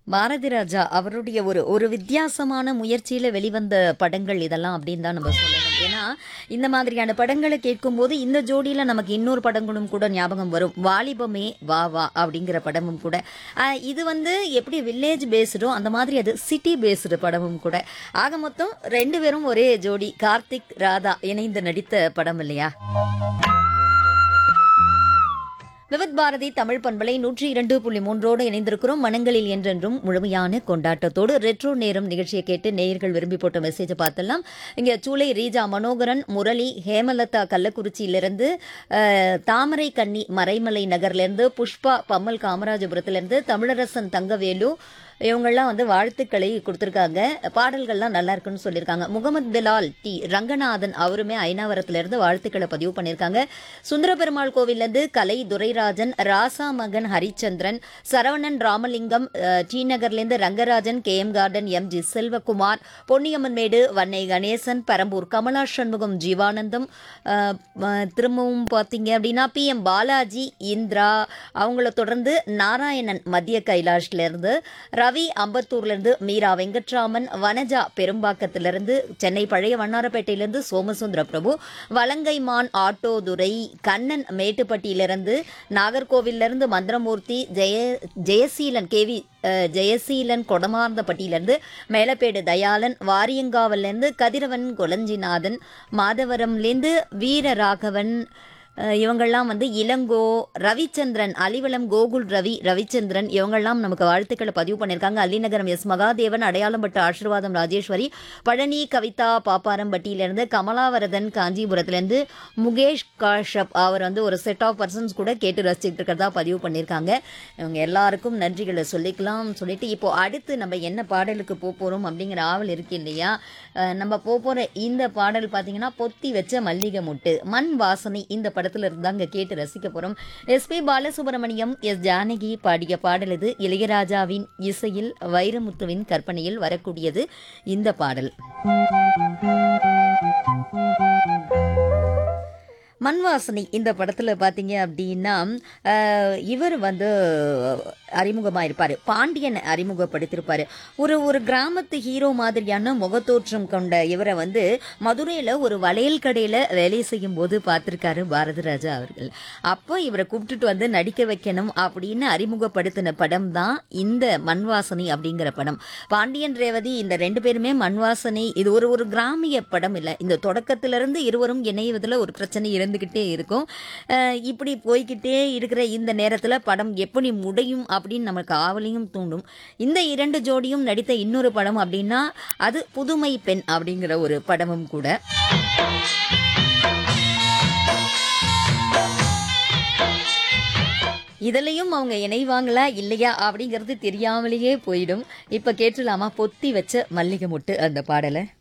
பாரதி ராஜா அவருடைய ஒரு ஒரு வித்தியாசமான முயற்சியில வெளிவந்த படங்கள் இதெல்லாம் அப்படின்னு தான் நம்ம சொல்லணும் ஏன்னா இந்த மாதிரியான படங்களை கேட்கும்போது இந்த ஜோடியில நமக்கு இன்னொரு படங்களும் கூட ஞாபகம் வரும் வாலிபமே வா வா அப்படிங்கிற படமும் கூட ஆஹ் இது வந்து எப்படி வில்லேஜ் பேஸ்டோ அந்த மாதிரி அது சிட்டி பேஸ்டு படமும் கூட ஆக மொத்தம் ரெண்டு பேரும் ஒரே ஜோடி கார்த்திக் ராதா இணைந்து நடித்த படம் இல்லையா விவித் பாரதி தமிழ் பண்பலை நூற்றி இரண்டு புள்ளி மூன்றோடு இணைந்திருக்கிறோம் மனங்களில் என்றென்றும் முழுமையான கொண்டாட்டத்தோடு ரெட்ரோ நேரம் நிகழ்ச்சியை கேட்டு நேயர்கள் விரும்பி போட்ட மெசேஜை பார்த்தலாம் இங்கே சூளை ரீஜா மனோகரன் முரளி ஹேமலதா கள்ளக்குறிச்சியிலிருந்து அஹ், தாமரை கன்னி மறைமலை நகர்லேருந்து புஷ்பா பம்மல் காமராஜபுரத்திலிருந்து தமிழரசன் தங்கவேலு இவங்கெல்லாம் வந்து வாழ்த்துக்களை கொடுத்துருக்காங்க பாடல்கள்லாம் நல்லா இருக்குன்னு சொல்லியிருக்காங்க முகமது பிலால் டி ரங்கநாதன் அவருமே ஐநாவரத்துல இருந்து வாழ்த்துக்களை பதிவு பண்ணியிருக்காங்க சுந்தர பெருமாள் கோவிலேருந்து கலை துரைராஜன் ராசா மகன் ஹரிச்சந்திரன் சரவணன் ராமலிங்கம் அஹ், டி நகர்லேருந்து Rangarajan K M garden M G Selvakumar Ponniammanmedu Vannai Ganesan Perambur Kamala Shanmugam Jeevanandam அஹ், ம- திரும்பவும் பார்த்தீங்க அப்படின்னா பி எம் பாலாஜி இந்திரா அவங்கள தொடர்ந்து நாராயணன் மத்திய கைலாஷ்ல இருந்து ரவி அம்பத்தூர்லேருந்து மீரா வெங்கட்ராமன் வனஜா பெரும்பாக்கத்திலிருந்து சென்னை பழைய வண்ணாரப்பேட்டையிலிருந்து சோமசுந்தர பிரபு வலங்கைமான் ஆட்டோதுரை கண்ணன் மேட்டுப்பட்டியிலிருந்து நாகர்கோவிலிருந்து மந்திரமூர்த்தி ஜெய ஜெயசீலன் கேவி அஹ், ஜெயசீலன் கொடமார்ந்தப்பட்டியிலிருந்து மேலப்பேடு தயாளன் வாரியங்காவிலிருந்து கதிரவன் கொலஞ்சிநாதன் மாதவரம்லேருந்து வீரராகவன் அஹ் இவங்கெல்லாம் வந்து இளங்கோ ரவிச்சந்திரன் அலிவலம் கோகுல் ரவி ரவிச்சந்திரன் இவங்கெல்லாம் நமக்கு வாழ்த்துக்களை பதிவு பண்ணியிருக்காங்க அலிநகரம் எஸ் மகாதேவன் அடையாளம்பட்டு ஆசீர்வாதம் ராஜேஸ்வரி பழனி கவிதா பாப்பாரம்பட்டியிலிருந்து கமலாவரதன் காஞ்சிபுரத்திலேருந்து முகேஷ் காஷப் அவர் வந்து ஒரு செட் ஆஃப் பர்சன்ஸ் கூட கேட்டு ரசிச்சுட்டு இருக்கிறதா பதிவு பண்ணியிருக்காங்க இவங்க எல்லாருக்கும் நன்றிகளை சொல்லிக்கலாம் சொல்லிட்டு இப்போ அடுத்து நம்ம என்ன பாடலுக்கு போக போகிறோம் அப்படிங்கிற ஆவல் இருக்கு இல்லையா அஹ் நம்ம போக போகிற இந்த பாடல் பார்த்தீங்கன்னா பொத்தி வச்ச மல்லிகை முட்டு மண் வாசனை இந்த படத்துல இருந்தாங்க கேட்டு ரசிக்க போறோம் எஸ்பி பாலசுப்ரமணியம் எஸ் ஜானகி பாடிய பாடல் இது இளையராஜாவின் இசையில் வைரமுத்துவின் கற்பனையில் வரக்கூடியது இந்த பாடல் மண் வாசனை இந்த படத்தில் பார்த்தீங்க அப்படின்னா அஹ், இவர் வந்து அறிமுகமாக இருப்பார் பாண்டியன் அறிமுகப்படுத்தியிருப்பார் ஒரு ஒரு கிராமத்து ஹீரோ மாதிரியான முகத்தோற்றம் கொண்ட இவரை வந்து மதுரையில் ஒரு வளையல் கடையில் வேலை செய்யும் போது பார்த்துருக்காரு பாரதி ராஜா அவர்கள் அப்போ இவரை கூப்பிட்டுட்டு வந்து நடிக்க வைக்கணும் அப்படின்னு அறிமுகப்படுத்தின படம் தான் இந்த மண் வாசனை அப்படிங்கிற படம் பாண்டியன் ரேவதி இந்த ரெண்டு பேருமே மண் வாசனை இது ஒரு ஒரு கிராமிய படம் இல்லை இந்த தொடக்கத்திலிருந்து இருவரும் இணைவதில் ஒரு பிரச்சனை இருந்துக்கிட்டே இருக்கும் அஹ் இப்படி போய்க்கிட்டே இருக்கிற இந்த நேரத்தில் படம் எப்படி முடியும் அப்படின்னு நமக்கு ஆவலையும் தூண்டும் இந்த இரண்டு ஜோடியும் நடித்த இன்னொரு படம் அப்படின்னா அது புதுமை பெண் அப்படிங்கிற ஒரு படமும் கூட இதுலயும் அவங்க இணைவாங்களா இல்லையா அப்படிங்கிறது தெரியாமலேயே போயிடும் இப்ப கேட்டுலாமா பொத்தி வச்ச மல்லிகை முட்டு அந்த பாடலை